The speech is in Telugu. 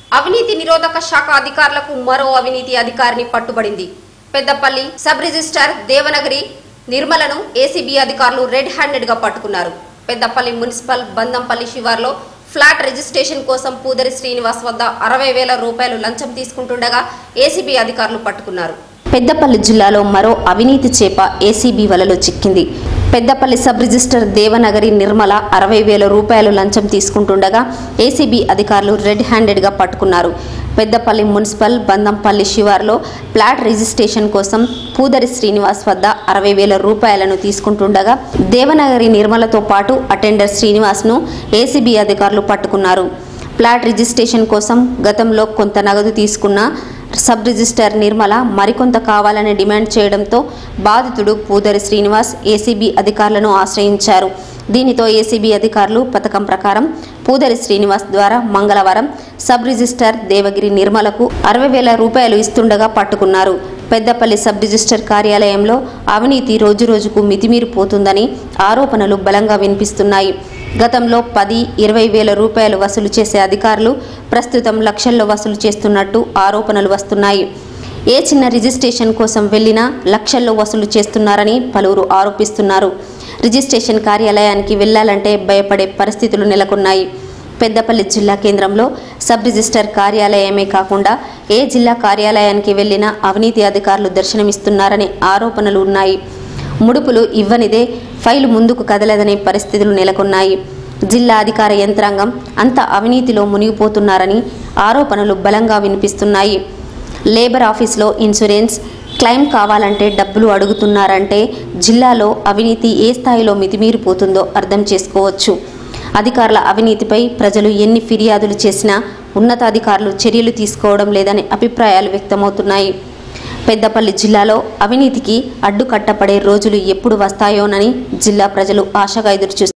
అవినీతి నిరోధక శాఖ అధికారులకు మరో అవినీతి అధికారిని పట్టుబడింది పెద్దపల్లి సబ్ రిజిస్ట్రార్ దేవనగరి నిర్మలను ఏసీబీ అధికారులు రెడ్ హ్యాండెడ్ గా పట్టుకున్నారు పెద్దపల్లి మున్సిపల్ బందంపల్లి శివార్లో ఫ్లాట్ రిజిస్ట్రేషన్ కోసం పూదరి శ్రీనివాస్ వద్ద అరవై వేల రూపాయలు లంచం తీసుకుంటుండగా ఏసీబీ అధికారులు పట్టుకున్నారు పెద్దపల్లి జిల్లాలో మరో అవినీతి చేప ఏసీబీ వలలో చిక్కింది పెద్దపల్లి సబ్ రిజిస్టర్ దేవనగరి నిర్మల అరవై వేల రూపాయలు లంచం తీసుకుంటుండగా ఏసీబీ అధికారులు రెడ్ హ్యాండెడ్గా పట్టుకున్నారు పెద్దపల్లి మున్సిపల్ బందంపల్లి శివార్లో ప్లాట్ రిజిస్ట్రేషన్ కోసం పూదరి శ్రీనివాస్ వద్ద అరవై వేల రూపాయలను తీసుకుంటుండగా దేవనగరి నిర్మలతో పాటు అటెండర్ శ్రీనివాస్ను ఏసీబీ అధికారులు పట్టుకున్నారు ప్లాట్ రిజిస్ట్రేషన్ కోసం గతంలో కొంత నగదు తీసుకున్న సబ్ రిజిస్టర్ నిర్మల మరికొంత కావాలని డిమాండ్ చేయడంతో బాధితుడు పూదరి శ్రీనివాస్ ఏసీబీ అధికారులను ఆశ్రయించారు దీనితో ఏసీబీ అధికారులు పథకం ప్రకారం పూదరి శ్రీనివాస్ ద్వారా మంగళవారం సబ్ రిజిస్టర్ దేవగిరి నిర్మలకు అరవై వేల రూపాయలు ఇస్తుండగా పట్టుకున్నారు పెద్దపల్లి సబ్ రిజిస్టర్ కార్యాలయంలో అవినీతి రోజురోజుకు మితిమీరిపోతుందని ఆరోపణలు బలంగా వినిపిస్తున్నాయి గతంలో పది ఇరవై వేల రూపాయలు వసూలు చేసే అధికారులు ప్రస్తుతం లక్షల్లో వసూలు చేస్తున్నట్టు ఆరోపణలు వస్తున్నాయి ఏ చిన్న రిజిస్ట్రేషన్ కోసం వెళ్ళినా లక్షల్లో వసూలు చేస్తున్నారని పలువురు ఆరోపిస్తున్నారు రిజిస్ట్రేషన్ కార్యాలయానికి వెళ్లాలంటే భయపడే పరిస్థితులు నెలకొన్నాయి పెద్దపల్లి జిల్లా కేంద్రంలో సబ్ రిజిస్టర్ కార్యాలయమే కాకుండా ఏ జిల్లా కార్యాలయానికి వెళ్లినా అవినీతి అధికారులు దర్శనమిస్తున్నారనే ఆరోపణలు ఉన్నాయి ముడుపులు ఇవ్వనిదే ఫైలు ముందుకు కదలదనే పరిస్థితులు నెలకొన్నాయి జిల్లా అధికార యంత్రాంగం అంత అవినీతిలో మునిగిపోతున్నారని ఆరోపణలు బలంగా వినిపిస్తున్నాయి లేబర్ ఆఫీస్లో ఇన్సూరెన్స్ క్లెయిమ్ కావాలంటే డబ్బులు అడుగుతున్నారంటే జిల్లాలో అవినీతి ఏ స్థాయిలో మితిమీరిపోతుందో అర్థం చేసుకోవచ్చు అధికారుల అవినీతిపై ప్రజలు ఎన్ని ఫిర్యాదులు చేసినా ఉన్నతాధికారులు చర్యలు తీసుకోవడం లేదనే అభిప్రాయాలు వ్యక్తమవుతున్నాయి పెద్దపల్లి జిల్లాలో అవినీతికి అడ్డుకట్టపడే రోజులు ఎప్పుడు వస్తాయోనని జిల్లా ప్రజలు ఆశగా ఎదురుచూస్తున్నారు